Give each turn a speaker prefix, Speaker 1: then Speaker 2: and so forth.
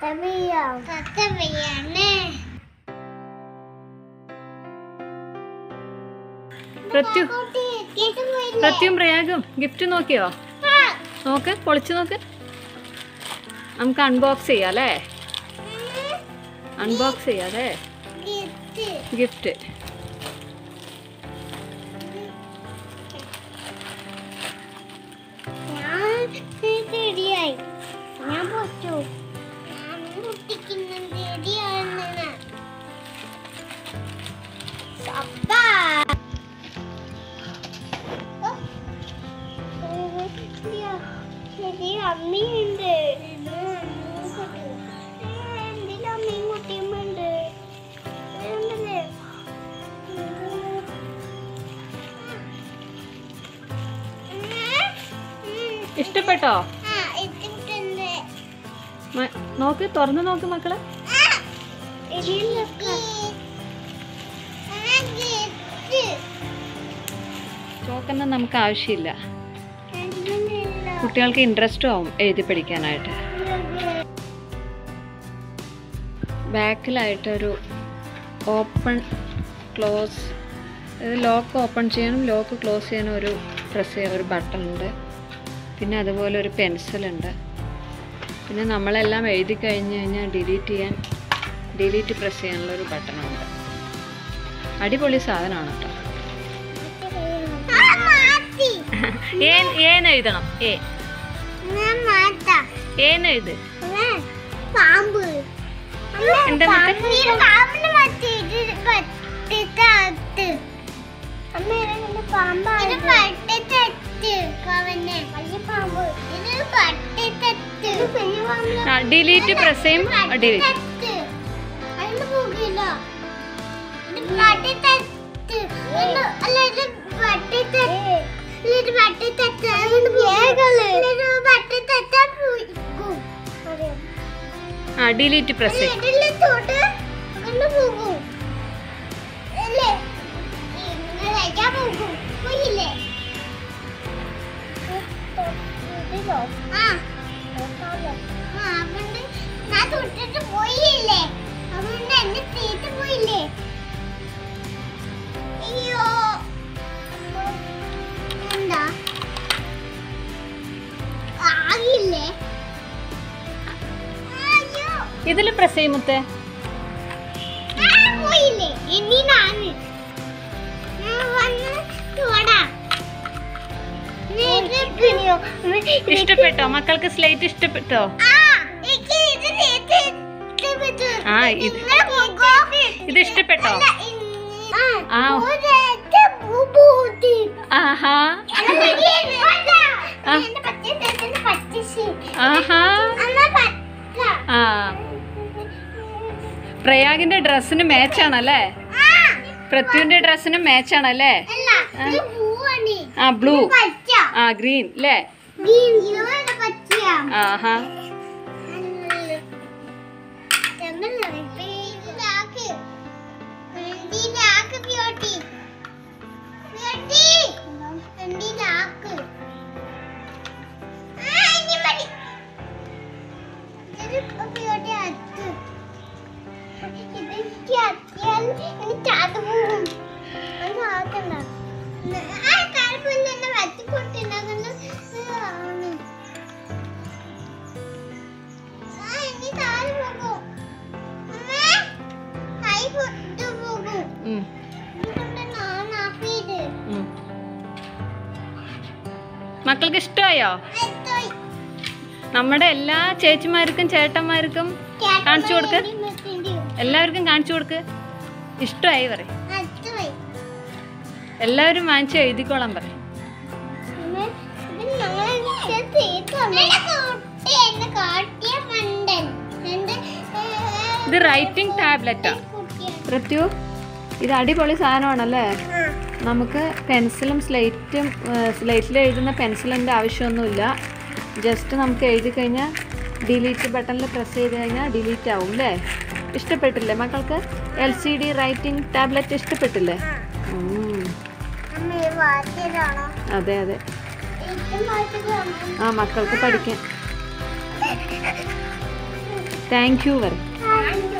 Speaker 1: പ്രത്യു പ്രത്യും പ്രയാഗും gift നോക്കിയോ നോക്ക് പൊളിച്ചു നോക്ക് നമുക്ക് അൺബോക്സ് ചെയ്യാം അല്ലേ അൺബോക്സ് ചെയ്യാം അല്ലേ ഗിഫ്റ്റ്
Speaker 2: ഞാൻ റെഡിയായി ഞാൻ പൊട്ടു ഞാൻ പൊട്ടിക്കുന്നത് റെഡിയാണ് സബ്ബാ ശരി അമ്മയുണ്ട് എന്തിലും അമ്മയും കുട്ടിയുമുണ്ട് ഉണ്ടല്ലേ? ഉം.
Speaker 1: ഇഷ്ടപ്പെട്ടോ
Speaker 2: ആ, ഇട്ടിട്ടുണ്ട്.
Speaker 1: മ- നോക്ക് തുറന്നു നോക്ക് മക്കളെ
Speaker 2: ആ, ഇതിലൊക്കെ. ആ, ഗിഫ്റ്റ്.
Speaker 1: ചോക്കൊന്നും നമുക്ക് ആവശ്യമില്ല
Speaker 2: അങ്ങനെയല്ല.
Speaker 1: കുട്ടികൾക്ക് ഇൻട്രസ്റ്റും ആവും എഴുതി പഠിക്കാനായിട്ട് ബാക്കിലായിട്ടൊരു ഓപ്പൺ ക്ലോസ് അതായത് ലോക്ക് ഓപ്പൺ ചെയ്യാനും ലോക്ക് ക്ലോസ് ചെയ്യാനും ഒരു പ്രസ് ചെയ്യാൻ ഒരു ബട്ടൺ ഉണ്ട് പിന്നെ അതുപോലെ ഒരു പെൻസിലുണ്ട് പിന്നെ നമ്മളെല്ലാം എഴുതി കഴിഞ്ഞ് കഴിഞ്ഞാൽ ഡിലീറ്റ് ചെയ്യാൻ ഡിലീറ്റ് പ്രസ് ചെയ്യാനുള്ള ഒരു ബട്ടണുണ്ട് അടിപൊളി സാധനമാണ് കേട്ടോ
Speaker 2: ആ, മാറ്റി.
Speaker 1: ഏൻ ഏന്ന് എഴുതണം ഏ
Speaker 2: ഞാൻ മാറ്റാം.
Speaker 1: ഏന്ന് എഴുത്
Speaker 2: അമ്മേ, പാമ്പ് അമ്മേ,
Speaker 1: എന്താ
Speaker 2: പാമ്പ്.
Speaker 1: മറ്റേ?
Speaker 2: ഈ പാമ്പിനെ മാറ്റി. ഇത് പട്ടിത്തകത്ത്. അമ്മേ, ഇതിന്റെ പാമ്പാണ്. ഇത് പട്ടിത്തകത്ത്. പാവന്നെ. വലിയ പാമ്പ്. ഇത് പട്ടിത്തകത്ത്. ഇത് കുഞ്ഞു പാമ്പിനെ
Speaker 1: ആ ഡിലീറ്റ് പ്രസ് ചെയ്യും ഡിലീറ്റ്
Speaker 2: പട്ടിത്തകത്ത്. അതിന് പോകില്ല. ഇത് പട്ടിത്തകത്ത്. ഇത് അല്ല, ഇത് പട്ടിത്തകത്ത്. ഇല്ല, ഇത് പട്ടിത്തകത്ത്. അതിന് പോകില്ല. ഇത് പട്ടിത്തകത്ത് പോയിക്കും.
Speaker 1: ആ ഡിലീറ്റ് പ്രസ് ചെയ്യും
Speaker 2: ഇതിലെ തൊട്ട് അങ്ങ് പോകും. അല്ലേ? ഇങ്ങനെ കഴിക്കാൻ പോകും. പോയില്ലേ? ആ. ആ, അതുകൊണ്ട് ഞാൻ തൊട്ടിട്ട് പോയില്ലേ അതുകൊണ്ട് എന്നെ തീറ്റ് പോയില്ലേ അയ്യോ എന്താ ആകില്ലേ അയ്യോ
Speaker 1: ഇതിൽ പ്രസ് ചെയ്യും മുത്തേ
Speaker 2: ആ, പോയില്ലേ ഇനി നാന് ഞാൻ വന്ന് തൊടാ
Speaker 1: ഇഷ്ടപ്പെട്ടോ മക്കൾക്ക് സ്ലേറ്റ് ഇഷ്ടപ്പെട്ടോ
Speaker 2: ആ എനിക്ക് ഇത് ഇത് ഇഷ്ടപ്പെട്ടു.
Speaker 1: ആ, ഇത്-
Speaker 2: നിങ്ങള് പോകോ?
Speaker 1: ഇത് ഇഷ്ടപ്പെട്ടോ
Speaker 2: അല്ല, ഇന്ന്
Speaker 1: ആ.
Speaker 2: ഒരൊറ്റ ബൂബൂത്തി.
Speaker 1: ആഹാ
Speaker 2: അല്ല, മതിയെന്ന്. അല്ല,
Speaker 1: ആ.
Speaker 2: എന്റെ പച്ച ചേട്ടന്റെ പച്ച ശീ-
Speaker 1: ആഹാ
Speaker 2: അമ്മ പച്ച.
Speaker 1: ആ പ്രയാഗിന്റെ ഡ്രസ്സിന് മാച്ചാണല്ലേ
Speaker 2: ആ,
Speaker 1: പൃഥ്വിന്റെ ഡ്രസ്സിന് മാച്ചാണല്ലേ
Speaker 2: അല്ല, ഇത് പൂവാണ്.
Speaker 1: ആ ബ്ലൂ
Speaker 2: ഇത് പച്ച.
Speaker 1: ആ ഗ്രീൻ അല്ലേ
Speaker 2: ഗ്രീൻ, ഇത് പച്ചയാ.
Speaker 1: ആഹാ
Speaker 2: ആണ് ആ, ഇനി താഴെ പോകും. അമ്മേ, കൈ പൊട്ടു പോകും.
Speaker 1: ഉം,
Speaker 2: ഇതുകൊണ്ട് ഞാൻ ആക്കിയത്.
Speaker 1: ഉം. മക്കൾക്ക് ഇഷ്ടമായോ
Speaker 2: എത്തോയ്.
Speaker 1: നമ്മുടെ എല്ലാ ചേച്ചിമാർക്കും ചേട്ടന്മാർക്കും കാണിച്ചു കൊടുക്ക്.
Speaker 2: ചേട്ടൻ മെസ്സിന്റെ.
Speaker 1: എല്ലാവർക്കും കാണിച്ചു കൊടുക്ക് ഇഷ്ടമായി പറയും
Speaker 2: എത്തോയ്.
Speaker 1: എല്ലാവരും വാങ്ങിച്ച് എഴുതിക്കോളാൻ പറയും
Speaker 2: അമ്മേ, ഇത് ഞങ്ങളെ വീട്ടിൽ തീർക്കാണ്. എന്റെ കുട്ടി എന്നെ കാട്ടിയ മണ്ടൻ. എന്റെ, ഏ,
Speaker 1: ഇത് റൈറ്റിംഗ് ടാബ്ലറ്റാ
Speaker 2: കുട്ടിയാണ്.
Speaker 1: പൃഥ്വു ഇത് അടിപൊളി സാധനമാണല്ലേ
Speaker 2: ആ.
Speaker 1: നമുക്ക് പെൻസിലും സ്ലേറ്റും സ്ലേറ്റിൽ എഴുതുന്ന പെൻസിലിൻ്റെ ആവശ്യമൊന്നുമില്ല ജസ്റ്റ് നമുക്ക് എഴുതി കഴിഞ്ഞാൽ ഡിലീറ്റ് ബട്ടണിൽ പ്രസ് ചെയ്ത് കഴിഞ്ഞാൽ ഡിലീറ്റ് ആവും അല്ലേ ഇഷ്ടപ്പെട്ടില്ലേ മക്കൾക്ക് L C D writing tablet ഇഷ്ടപ്പെട്ടില്ലേ ഉം,
Speaker 2: അമ്മ ഇത് മാറ്റിയതാണോ
Speaker 1: അതെ അതെ
Speaker 2: ഇത് മാറ്റിയതാണോ
Speaker 1: ആ മക്കൾക്ക് പഠിക്കാൻ താങ്ക് യു പറ
Speaker 2: താങ്ക്